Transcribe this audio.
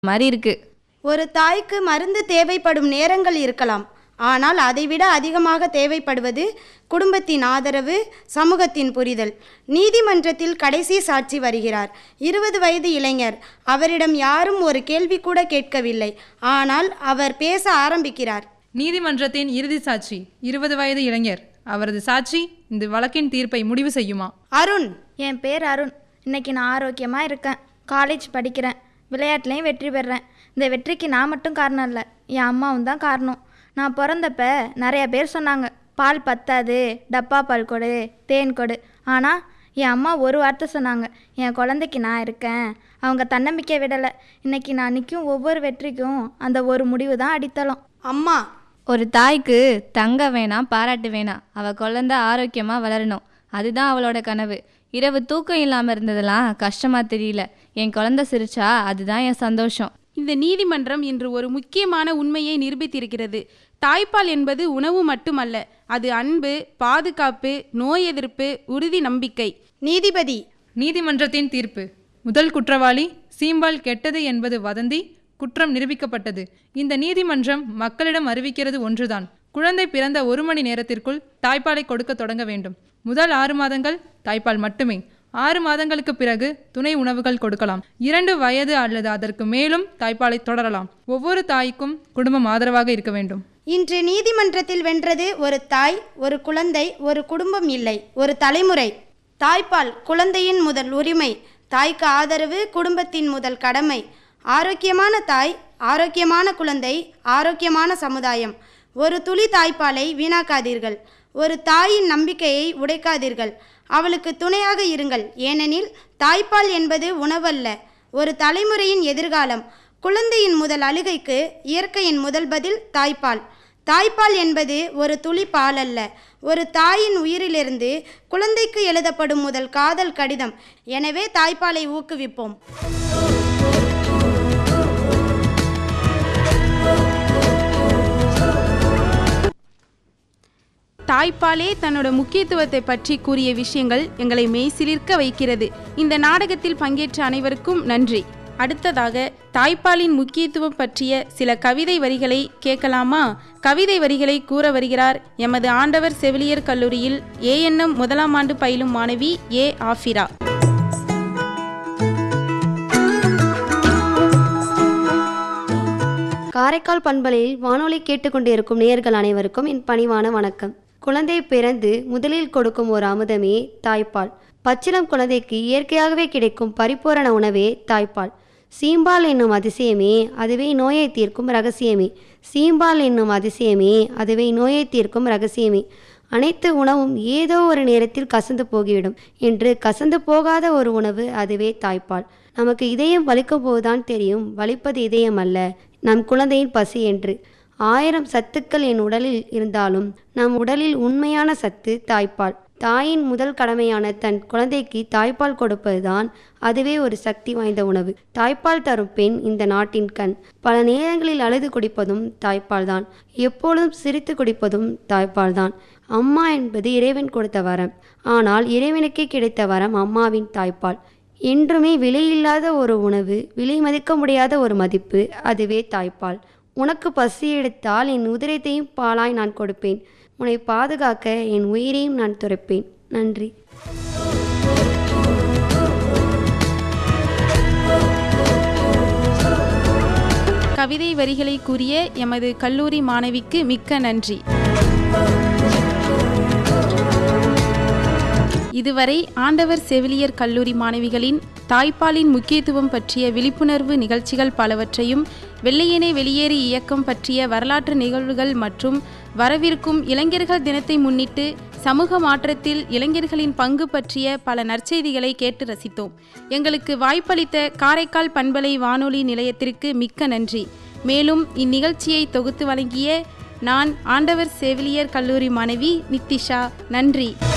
மாதிரி இருக்கு ஒரு தாய்க்கு மருந்து தேவைப்படும் நேரங்கள் இருக்கலாம் ஆனால் அதைவிட அதிகமாக தேவைப்படுவது குடும்பத்தின் ஆதரவு சமூகத்தின் புரிதல் நீதிமன்றத்தில் கடைசி சாட்சி வருகிறார் இருபது வயது இளைஞர் அவரிடம் யாரும் ஒரு கேள்வி கூட கேட்கவில்லை ஆனால் அவர் பேச ஆரம்பிக்கிறார் நீதிமன்றத்தின் இறுதி சாட்சி இருபது வயது இளைஞர் அவரது சாட்சி இந்த வழக்கின் தீர்ப்பை முடிவு செய்யுமா அருண் என் பேர் அருண் இன்னைக்கு நான் ஆரோக்கியமாக இருக்கேன் காலேஜ் படிக்கிறேன் விளையாட்டுலேயும் வெற்றி பெறேன் இந்த வெற்றிக்கு நான் மட்டும் காரணம் இல்லை என் அம்மாவும் தான் காரணம் நான் பிறந்தப்ப நிறைய பேர் சொன்னாங்க பால் பத்தாது டப்பா பால் கொடு தேன் கொடு ஆனால் என் அம்மா ஒரு வார்த்தை சொன்னாங்க என் குழந்தைக்கு நான் இருக்கேன் அவங்க தன்னம்பிக்கை விடலை இன்னைக்கு நான் நிற்கும் ஒவ்வொரு வெற்றிக்கும் அந்த ஒரு முடிவு தான் அடித்தளம் அம்மா ஒரு தாய்க்கு தங்க வேணாம் பாராட்டு வேணாம் அவ குழந்தை ஆரோக்கியமா வளரணும் அதுதான் அவளோட கனவு இரவு தூக்கம் இல்லாம இருந்ததெல்லாம் கஷ்டமா தெரியல என் குழந்தை சிரிச்சா அதுதான் என் சந்தோஷம் இந்த நீதிமன்றம் இன்று ஒரு முக்கியமான உண்மையை நிரூபித்திருக்கிறது தாய்ப்பால் என்பது உணவு மட்டுமல்ல அது அன்பு பாதுகாப்பு நோய் எதிர்ப்பு உறுதி நம்பிக்கை நீதிபதி நீதிமன்றத்தின் தீர்ப்பு முதல் குற்றவாளி சீம்பால் கெட்டது என்பது வதந்தி குற்றம் நிரூபிக்கப்பட்டது இந்த நீதிமன்றம் மக்களிடம் அறிவிக்கிறது ஒன்றுதான் குழந்தை பிறந்த ஒரு மணி நேரத்திற்குள் தாய்ப்பாலை கொடுக்க தொடங்க வேண்டும் முதல் ஆறு மாதங்கள் தாய்ப்பால் மட்டுமே ஆறு மாதங்களுக்கு பிறகு துணை உணவுகள் கொடுக்கலாம் இரண்டு வயது அல்லது அதற்கு மேலும் தாய்ப்பாலை தொடரலாம் ஒவ்வொரு தாய்க்கும் குடும்பம் ஆதரவாக இருக்க வேண்டும் இன்று நீதிமன்றத்தில் வென்றது ஒரு தாய் ஒரு குழந்தை ஒரு குடும்பம் இல்லை ஒரு தலைமுறை தாய்ப்பால் குழந்தையின் முதல் உரிமை தாய்க்கு ஆதரவு குடும்பத்தின் முதல் கடமை ஆரோக்கியமான தாய் ஆரோக்கியமான குழந்தை ஆரோக்கியமான சமுதாயம் ஒரு துளி தாய்ப்பாலை வீணாக்காதீர்கள் ஒரு தாயின் நம்பிக்கையை உடைக்காதீர்கள் அவளுக்கு துணையாக இருங்கள் ஏனெனில் தாய்ப்பால் என்பது உணவல்ல ஒரு தலைமுறையின் எதிர்காலம் குழந்தையின் முதல் அழுகைக்கு இயற்கையின் முதல் பதில் தாய்ப்பால் தாய்ப்பால் என்பது ஒரு துளி பால் அல்ல ஒரு தாயின் உயிரிலிருந்து குழந்தைக்கு எழுதப்படும் முதல் காதல் கடிதம் எனவே தாய்ப்பாலை ஊக்குவிப்போம் தாய்ப்பாலே தன்னோட முக்கியத்துவத்தை பற்றி கூறிய விஷயங்கள் எங்களை மெய்சிலிர்க்க வைக்கிறது இந்த நாடகத்தில் பங்கேற்ற அனைவருக்கும் நன்றி அடுத்ததாக தாய்ப்பாலின் முக்கியத்துவம் பற்றிய சில கவிதை வரிகளை கேட்கலாமா கவிதை வரிகளை கூற வருகிறார் எமது ஆண்டவர் செவிலியர் கல்லூரியில் ஏஎன்எம் முதலாம் ஆண்டு பயிலும் மாணவி ஏ ஆஃபிரா காரைக்கால் பண்பலையில் வானொலி கேட்டுக்கொண்டிருக்கும் நேயர்கள் அனைவருக்கும் என் பணிவான வணக்கம் குழந்தை பிறந்து முதலில் கொடுக்கும் ஒரு அமுதமே தாய்ப்பால் பச்சிளம் குழந்தைக்கு இயற்கையாகவே கிடைக்கும் பரிபூரண உணவே தாய்ப்பால் சீம்பால் என்னும் அதிசயமே அதுவே நோயை தீர்க்கும் ரகசியமே சீம்பால் என்னும் அதிசயமே அதுவே நோயை தீர்க்கும் ரகசியமே அனைத்து உணவும் ஏதோ ஒரு நேரத்தில் கசந்து போகிவிடும் என்று கசந்து போகாத ஒரு உணவு அதுவே தாய்ப்பால் நமக்கு இதயம் வலிக்கும் போதுதான் தெரியும் வலிப்பது இதயம் அல்ல நம் குழந்தையின் பசி என்று ஆயிரம் சத்துக்கள் என் உடலில் இருந்தாலும் நம் உடலில் உண்மையான சத்து தாய்ப்பால் தாயின் முதல் கடமையான தன் குழந்தைக்கு தாய்ப்பால் கொடுப்பதுதான் அதுவே ஒரு சக்தி வாய்ந்த உணவு தாய்ப்பால் தரும் பெண் இந்த நாட்டின் கண் பல நேரங்களில் அழுது குடிப்பதும் தாய்ப்பால்தான் எப்பொழுதும் சிரித்து குடிப்பதும் தாய்ப்பால்தான் அம்மா என்பது இறைவன் கொடுத்த வரம் ஆனால் இறைவனுக்கே கிடைத்த வரம் அம்மாவின் தாய்ப்பால் என்றுமே விலையில்லாத ஒரு உணவு விலை மதிக்க முடியாத ஒரு மதிப்பு அதுவே தாய்ப்பால் உனக்கு பசி எடுத்தால் என் உதிரத்தையும் பாலாய் நான் கொடுப்பேன் உன்னை பாதுகாக்க என் உயிரையும் நான் துறப்பேன் நன்றி கவிதை வரிகளை கூறிய எமது கல்லூரி மாணவிக்கு மிக்க நன்றி இதுவரை ஆண்டவர் செவிலியர் கல்லூரி மாணவிகளின் தாய்ப்பாலின் முக்கியத்துவம் பற்றிய விழிப்புணர்வு நிகழ்ச்சிகள் பலவற்றையும் வெள்ளையனே வெளியேறு இயக்கம் பற்றிய வரலாற்று நிகழ்வுகள் மற்றும் வரவிருக்கும் இளைஞர்கள் தினத்தை முன்னிட்டு சமூக மாற்றத்தில் இளைஞர்களின் பங்கு பற்றிய பல நற்செய்திகளை கேட்டு ரசித்தோம் எங்களுக்கு வாய்ப்பளித்த காரைக்கால் பண்பலை வானொலி நிலையத்திற்கு மிக்க நன்றி மேலும் இந்நிகழ்ச்சியை தொகுத்து வழங்கிய நான் ஆண்டவர் செவிலியர் கல்லூரி மாணவி நித்திஷா நன்றி